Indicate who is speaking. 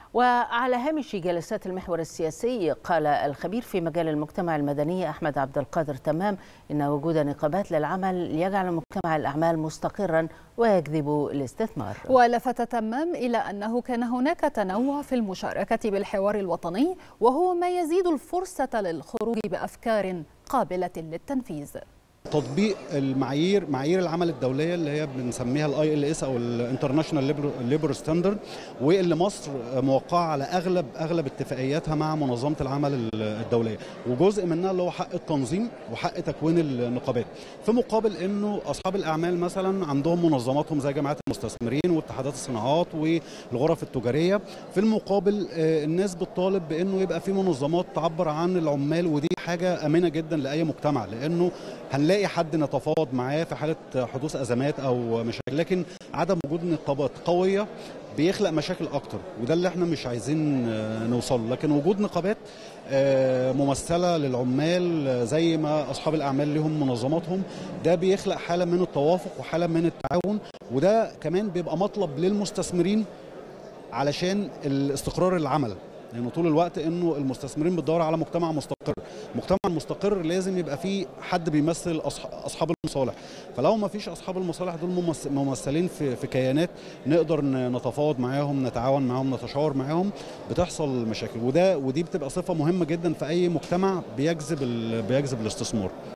Speaker 1: وعلى هامش جلسات المحور السياسي قال الخبير في مجال المجتمع المدني أحمد عبد القادر تمام إن وجود نقابات للعمل يجعل مجتمع الأعمال مستقرا ويجذب الاستثمار
Speaker 2: ولفت تمام إلى أنه كان هناك تنوع في المشاركة بالحوار الوطني وهو ما يزيد الفرصة للخروج بأفكار قابلة للتنفيذ
Speaker 3: تطبيق المعايير معايير العمل الدوليه اللي هي بنسميها الاي ال اس او الانترناشونال ليبر ستاندرد واللي مصر موقعه على اغلب اغلب اتفاقياتها مع منظمه العمل الدوليه وجزء منها اللي هو حق التنظيم وحق تكوين النقابات في مقابل انه اصحاب الاعمال مثلا عندهم منظماتهم زي جمعيات المستثمرين واتحادات الصناعات والغرف التجاريه في المقابل الناس بتطالب بانه يبقى في منظمات تعبر عن العمال ودي حاجه امنه جدا لاي مجتمع لانه هنلاقي حد نتفاوض معاه في حاله حدوث ازمات او مشاكل لكن عدم وجود نقابات قويه بيخلق مشاكل اكتر وده اللي احنا مش عايزين نوصل لكن وجود نقابات ممثله للعمال زي ما اصحاب الاعمال لهم منظماتهم ده بيخلق حاله من التوافق وحاله من التعاون وده كمان بيبقى مطلب للمستثمرين علشان الاستقرار العمل لانه يعني طول الوقت انه المستثمرين بتدور على مجتمع مستقر مجتمع مستقر لازم يبقى فيه حد بيمثل اصحاب المصالح فلو ما فيش اصحاب المصالح دول ممثلين في في كيانات نقدر نتفاوض معاهم نتعاون معاهم نتشاور معاهم بتحصل مشاكل وده ودي بتبقى صفه مهمه جدا في اي مجتمع بيجذب بيجذب الاستثمار